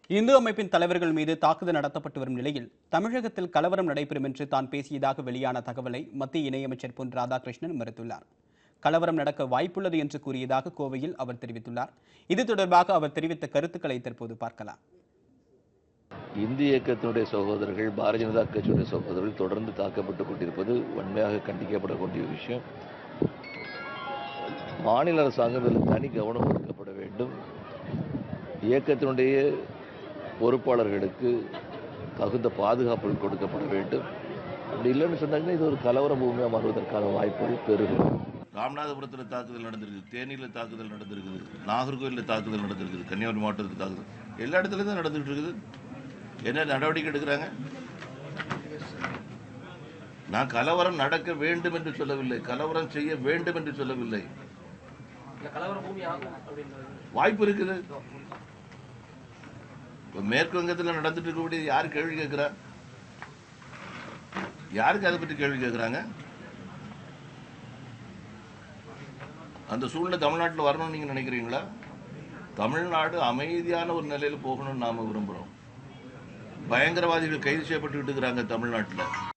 இந்து அமைப்பின் தலைவர்கள் மீது தாக்குதல் நடத்தப்பட்டு வரும் நிலையில் தமிழகத்தில் கலவரம் நடைபெறும் என்று தான் பேசியதாக வெளியான தகவலை மத்திய இணையமைச்சர் பொன் ராதாகிருஷ்ணன் மறுத்துள்ளார் கலவரம் நடக்க வாய்ப்புள்ளது என்று கூறியதாக கோவையில் அவர் தெரிவித்துள்ளார் இது தொடர்பாக அவர் தெரிவித்த கருத்துக்களை தற்போது பார்க்கலாம் இந்திய இயக்கத்தினுடைய சகோதரர்கள் பாரதிய ஜனதா கட்சியுடைய சகோதரர்கள் தொடர்ந்து தாக்கப்பட்டுக் கொண்டிருப்பது வன்மையாக கண்டிக்கப்படக்கூடிய விஷயம் மாநில அரசாங்கம் இதில் தனி கவனம் எடுக்கப்பட வேண்டும் இயக்கத்தினுடைய பொறுப்பாளர்களுக்கு தகுந்த பாதுகாப்புகள் கொடுக்கப்பட வேண்டும் அப்படி இல்லைன்னு சொன்னாங்கன்னா இது ஒரு கலவர பூமியாக மாறுவதற்கான வாய்ப்புகள் பெருகும் ராமநாதபுரத்தில் தாக்குதல் நடந்திருக்கு தேனியில் தாக்குதல் நடந்திருக்குது நாகர்கோவிலில் தாக்குதல் நடந்திருக்குது கன்னியாகுமரி மாவட்டத்தில் தாக்குதல் எல்லா இடத்துலையும் தான் நடந்துகிட்டு இருக்குது என்ன நடவடிக்கை எடுக்கிறாங்க நான் கலவரம் நடக்க வேண்டும் என்று சொல்லவில்லை கலவரம் செய்ய வேண்டும் என்று சொல்லவில்லை வாய்ப்பு இருக்குது இப்போ மேற்கு வங்கத்தில் நடந்துட்டு இருக்கக்கூடியது யார் கேள்வி கேட்கிறா யாருக்கு அதை பற்றி கேள்வி கேட்குறாங்க அந்த சூழ்நிலை தமிழ்நாட்டில் வரணும்னு நீங்கள் நினைக்கிறீங்களா தமிழ்நாடு அமைதியான ஒரு நிலையில் போகணும்னு நாம் விரும்புகிறோம் பயங்கரவாதிகள் கைது செய்யப்பட்டுக்கிட்டு இருக்கிறாங்க தமிழ்நாட்டில்